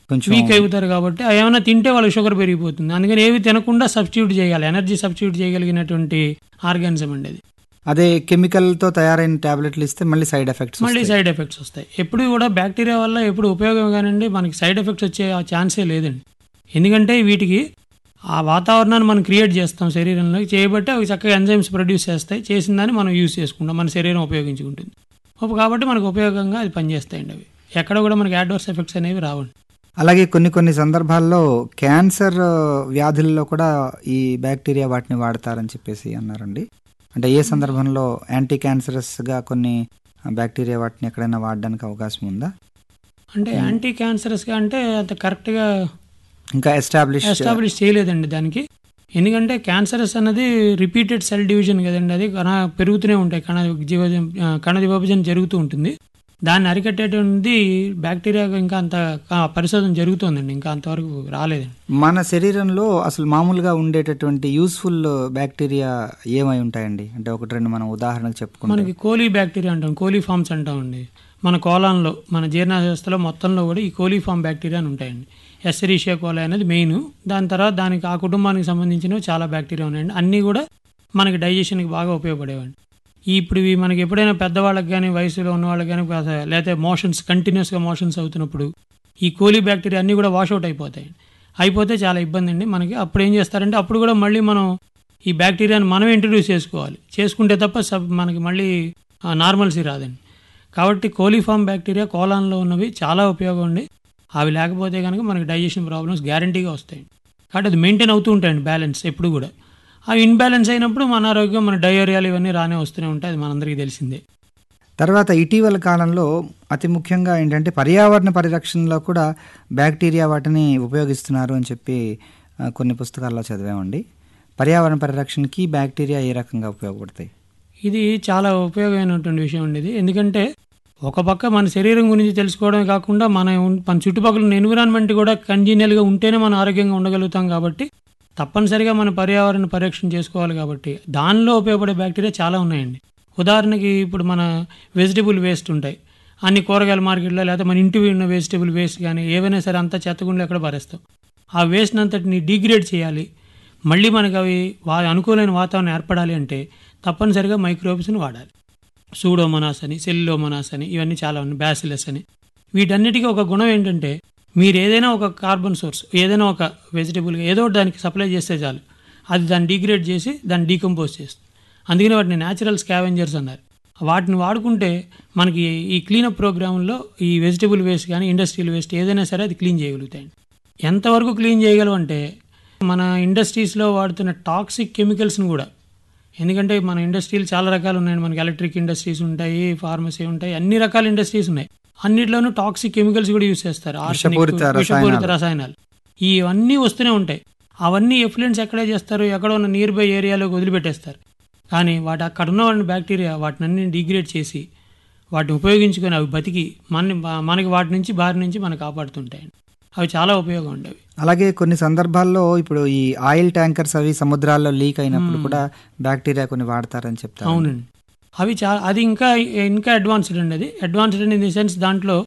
కొంచెం వీక్ అయిపోతారు కాబట్టి అవి ఏమైనా తింటే వాళ్ళకి షుగర్ పెరిగిపోతుంది అందుకని ఏవి తినకుండా సబ్స్టిట్యూట్ చేయాలి ఎనర్జీ సబ్స్టిట్యూట్ చేయగలిగినటువంటి ఆర్గానిజం అండి అది అదే కెమికల్ తో తయారైన టాబ్లెట్లు ఇస్తే మళ్ళీ సైడ్ ఎఫెక్ట్స్ మళ్ళీ సైడ్ ఎఫెక్ట్స్ వస్తాయి ఎప్పుడు కూడా బ్యాక్టీరియా వల్ల ఎప్పుడు ఉపయోగం కానండి మనకి సైడ్ ఎఫెక్ట్స్ వచ్చే ఆ ఛాన్సే లేదండి ఎందుకంటే వీటికి ఆ వాతావరణాన్ని మనం క్రియేట్ చేస్తాం శరీరంలో చేయబట్టి అవి చక్కగా ఎంజైమ్స్ ప్రొడ్యూస్ చేస్తాయి చేసిన దాన్ని మనం యూస్ చేసుకుంటాం మన శరీరం ఉపయోగించుకుంటుంది అప్పుడు కాబట్టి మనకు ఉపయోగంగా అది పనిచేస్తాయండి అవి ఎక్కడ కూడా మనకి అడ్వర్స్ ఎఫెక్ట్స్ అనేవి రావండి అలాగే కొన్ని కొన్ని సందర్భాల్లో క్యాన్సర్ వ్యాధుల్లో కూడా ఈ బ్యాక్టీరియా వాటిని వాడతారని చెప్పేసి అన్నారండి అంటే ఏ సందర్భంలో యాంటీ క్యాన్సరస్ గా కొన్ని బ్యాక్టీరియా వాటిని ఎక్కడైనా వాడడానికి అవకాశం ఉందా అంటే యాంటీ క్యాన్సరస్గా అంటే అంత కరెక్ట్గా ఇంకా ఎస్టాబ్లిష్ ఎస్టాబ్లిష్ చేయలేదండి దానికి ఎందుకంటే క్యాన్సరస్ అన్నది రిపీటెడ్ సెల్ డివిజన్ కదండి అది కణ పెరుగుతూనే ఉంటాయి కణ జీవజం ఆ, కణ విభజన జరుగుతూ ఉంటుంది దాన్ని అరికట్టేటువంటి బ్యాక్టీరియా ఇంకా అంత ఆ, పరిశోధన జరుగుతుందండి ఇంకా అంతవరకు రాలేదండి మన శరీరంలో అసలు మామూలుగా ఉండేటటువంటి యూస్ఫుల్ బ్యాక్టీరియా ఏమై ఉంటాయండి అంటే ఒకటి రెండు మనం ఉదాహరణకు చెప్పుకుంటాం మనకి కోలీ బ్యాక్టీరియా అంటాం కోలీ ఫామ్స్ అంటామండి మన కోలాన్లో మన జీర్ణ వ్యవస్థలో మొత్తంలో కూడా ఈ కోలీ ఫామ్ బ్యాక్టీరియా అని ఉంటాయండి ఎస్సరీషియా కోలా అనేది మెయిన్ దాని తర్వాత దానికి ఆ కుటుంబానికి సంబంధించినవి చాలా బ్యాక్టీరియా ఉన్నాయండి అన్నీ కూడా మనకి డైజెషన్కి బాగా ఉపయోగపడేవండి ఈ ఇప్పుడు ఇవి మనకి ఎప్పుడైనా పెద్దవాళ్ళకి కానీ వయసులో ఉన్న వాళ్ళకి కానీ లేకపోతే మోషన్స్ కంటిన్యూస్గా మోషన్స్ అవుతున్నప్పుడు ఈ కోలీ బ్యాక్టీరియా అన్నీ కూడా వాషౌట్ అయిపోతాయి అయిపోతే చాలా ఇబ్బంది అండి మనకి అప్పుడు ఏం చేస్తారంటే అప్పుడు కూడా మళ్ళీ మనం ఈ బ్యాక్టీరియాని మనం ఇంట్రడ్యూస్ చేసుకోవాలి చేసుకుంటే తప్ప సబ్ మనకి మళ్ళీ నార్మల్సీ రాదండి కాబట్టి కోలిఫామ్ బ్యాక్టీరియా కోలాన్లో ఉన్నవి చాలా ఉపయోగం అండి అవి లేకపోతే కనుక మనకి డైజెషన్ ప్రాబ్లమ్స్ గ్యారంటీగా వస్తాయి కాబట్టి అది మెయింటైన్ అవుతూ ఉంటాయండి బ్యాలెన్స్ ఎప్పుడు కూడా అవి ఇన్బ్యాలెన్స్ అయినప్పుడు మన ఆరోగ్యం మన డయోరియాలు ఇవన్నీ రానే వస్తూనే ఉంటాయి అది మనందరికీ తెలిసిందే తర్వాత ఇటీవల కాలంలో అతి ముఖ్యంగా ఏంటంటే పర్యావరణ పరిరక్షణలో కూడా బ్యాక్టీరియా వాటిని ఉపయోగిస్తున్నారు అని చెప్పి ఆ, కొన్ని పుస్తకాల్లో చదివామండి పర్యావరణ పరిరక్షణకి బ్యాక్టీరియా ఏ రకంగా ఉపయోగపడతాయి ఇది చాలా ఉపయోగమైనటువంటి విషయం అండి ఇది ఎందుకంటే ఒక పక్క మన శరీరం గురించి తెలుసుకోవడమే కాకుండా మన ఉన్- మన చుట్టుపక్కల ఉన్న ఎన్విరాన్మెంట్ కూడా కంజీనియల్గా ఉంటేనే మనం ఆరోగ్యంగా ఉండగలుగుతాం కాబట్టి తప్పనిసరిగా మన పర్యావరణ పరిరక్షణ చేసుకోవాలి కాబట్టి దానిలో ఉపయోగపడే బ్యాక్టీరియా చాలా ఉన్నాయండి ఉదాహరణకి ఇప్పుడు మన వెజిటబుల్ వేస్ట్ ఉంటాయి అన్ని కూరగాయల మార్కెట్లో లేకపోతే మన ఇంటి ఉన్న వెజిటబుల్ వేస్ట్ కానీ ఏవైనా సరే అంతా చెత్తగుండలో ఎక్కడ పారేస్తాం ఆ వేస్ట్ అంతటిని డిగ్రేడ్ చేయాలి మళ్ళీ మనకు అవి వా అనుకూలమైన వాతావరణం ఏర్పడాలి అంటే తప్పనిసరిగా మైక్రోబ్స్ని వాడాలి సూడోమోనాస్ అని సెల్లోమోనాస్ అని ఇవన్నీ చాలా ఉన్నాయి బ్యాసిలస్ అని వీటన్నిటికీ ఒక గుణం ఏంటంటే మీరు ఏదైనా ఒక కార్బన్ సోర్స్ ఏదైనా ఒక వెజిటబుల్ ఏదో ఒకటి దానికి సప్లై చేస్తే చాలు అది దాన్ని డిగ్రేడ్ చేసి దాన్ని డీకంపోజ్ చేస్తుంది అందుకని వాటిని న్యాచురల్ స్కావెంజర్స్ అన్నారు వాటిని వాడుకుంటే మనకి ఈ క్లీనప్ ప్రోగ్రాంలో ఈ వెజిటబుల్ వేస్ట్ కానీ ఇండస్ట్రియల్ వేస్ట్ ఏదైనా సరే అది క్లీన్ చేయగలుగుతాయండి ఎంతవరకు క్లీన్ చేయగలం అంటే మన ఇండస్ట్రీస్లో వాడుతున్న టాక్సిక్ కెమికల్స్ని కూడా ఎందుకంటే మన ఇండస్ట్రీలు చాలా రకాలు ఉన్నాయి మనకి ఎలక్ట్రిక్ ఇండస్ట్రీస్ ఉంటాయి ఫార్మసీ ఉంటాయి అన్ని రకాల ఇండస్ట్రీస్ ఉన్నాయి అన్నిట్లోనూ టాక్సిక్ కెమికల్స్ కూడా యూస్ చేస్తారు Arsenic, విషపూరిత విషపూరిత రసాయనాలు. రసాయనాలు ఇవన్నీ వస్తూనే ఉంటాయి అవన్నీ ఎఫ్లెంట్స్ ఎక్కడే చేస్తారు ఎక్కడ ఉన్న నియర్ బై ఏరియాలోకి వదిలిపెట్టేస్తారు కానీ వాటి అక్కడ ఉన్న బ్యాక్టీరియా వాటిని అన్ని డిగ్రేడ్ చేసి వాటిని ఉపయోగించుకొని అవి బతికి మన మనకి వాటి నుంచి బారి నుంచి మనకు కాపాడుతుంటాయి అవి చాలా ఉపయోగం ఉండేవి అలాగే కొన్ని సందర్భాల్లో ఇప్పుడు ఈ ఆయిల్ ట్యాంకర్స్ అవి సముద్రాల్లో లీక్ అయినప్పుడు కూడా బ్యాక్టీరియా కొన్ని వాడతారని చెప్తారు అవునండి అవి చా అది ఇంకా ఇంకా అడ్వాన్స్డ్ అండి అది అడ్వాన్స్డ్ ఇన్ ది సెన్స్ దాంట్లో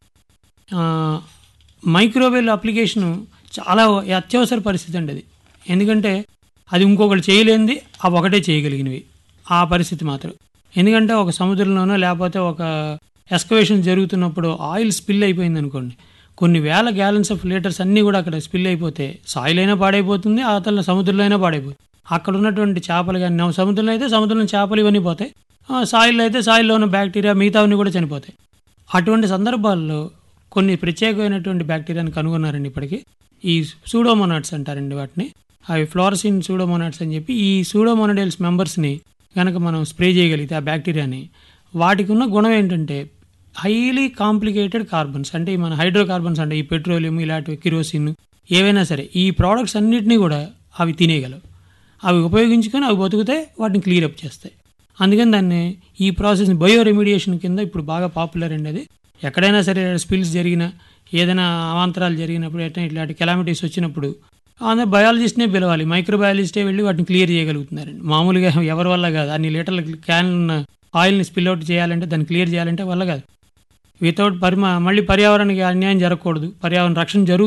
మైక్రోవేవ్ అప్లికేషన్ చాలా అత్యవసర పరిస్థితి అండి అది ఎందుకంటే అది ఇంకొకటి చేయలేనిది అవి ఒకటే చేయగలిగినవి ఆ పరిస్థితి మాత్రం ఎందుకంటే ఒక సముద్రంలోనో లేకపోతే ఒక ఎస్కవేషన్ జరుగుతున్నప్పుడు ఆయిల్ స్పిల్ అయిపోయింది అనుకోండి కొన్ని వేల గ్యాలన్స్ ఆఫ్ లీటర్స్ అన్నీ కూడా అక్కడ స్పిల్ అయిపోతే సాయిల్ అయినా పాడైపోతుంది అవతల సముద్రంలో అయినా పాడైపోతుంది అక్కడ ఉన్నటువంటి చేపలు కానీ సముద్రంలో అయితే సముద్రంలో చేపలు ఇవన్నీ పోతాయి ఆ, సాయిల్లో అయితే సాయిల్లో ఉన్న బ్యాక్టీరియా మిగతావన్నీ కూడా చనిపోతాయి అటువంటి సందర్భాల్లో కొన్ని ప్రత్యేకమైనటువంటి బ్యాక్టీరియాని కనుగొన్నారండి ఇప్పటికి ఈ సూడోమోనాట్స్ అంటారండి వాటిని అవి ఫ్లోరసిన్ సూడోమోనాట్స్ అని చెప్పి ఈ సూడోమోనడేల్స్ మెంబర్స్ని కనుక మనం స్ప్రే చేయగలిగితే ఆ బ్యాక్టీరియాని వాటికి ఉన్న గుణం ఏంటంటే హైలీ కాంప్లికేటెడ్ కార్బన్స్ అంటే ఈ మన హైడ్రోకార్బన్స్ అంటే ఈ పెట్రోలియం ఇలాంటివి కిరోసిన్ ఏవైనా సరే ఈ ప్రోడక్ట్స్ అన్నిటినీ కూడా అవి తినేయగలవు అవి ఉపయోగించుకొని అవి బతుకుతే వాటిని క్లియర్ అప్ చేస్తాయి అందుకని దాన్ని ఈ ప్రాసెస్ని బయో రెమిడియేషన్ కింద ఇప్పుడు బాగా పాపులర్ అండి అది ఎక్కడైనా సరే స్పిల్స్ జరిగినా ఏదైనా అవాంతరాలు జరిగినప్పుడు ఎట్లా ఇట్లాంటి కెలామిటీస్ వచ్చినప్పుడు అందరూ బయాలజిస్ట్నే పిలవాలి మైక్రోబయాలజిస్టే వెళ్ళి వాటిని క్లియర్ చేయగలుగుతున్నారండి మామూలుగా ఎవరి వల్ల కాదు అన్ని లీటర్ల క్యాన్ ఉన్న ఆయిల్ని స్పిల్ అవుట్ చేయాలంటే దాన్ని క్లియర్ చేయాలంటే వల్ల కాదు వితౌట్ పరిమా మళ్ళీ పర్యావరణానికి అన్యాయం జరగకూడదు పర్యావరణ రక్షణ జరుగు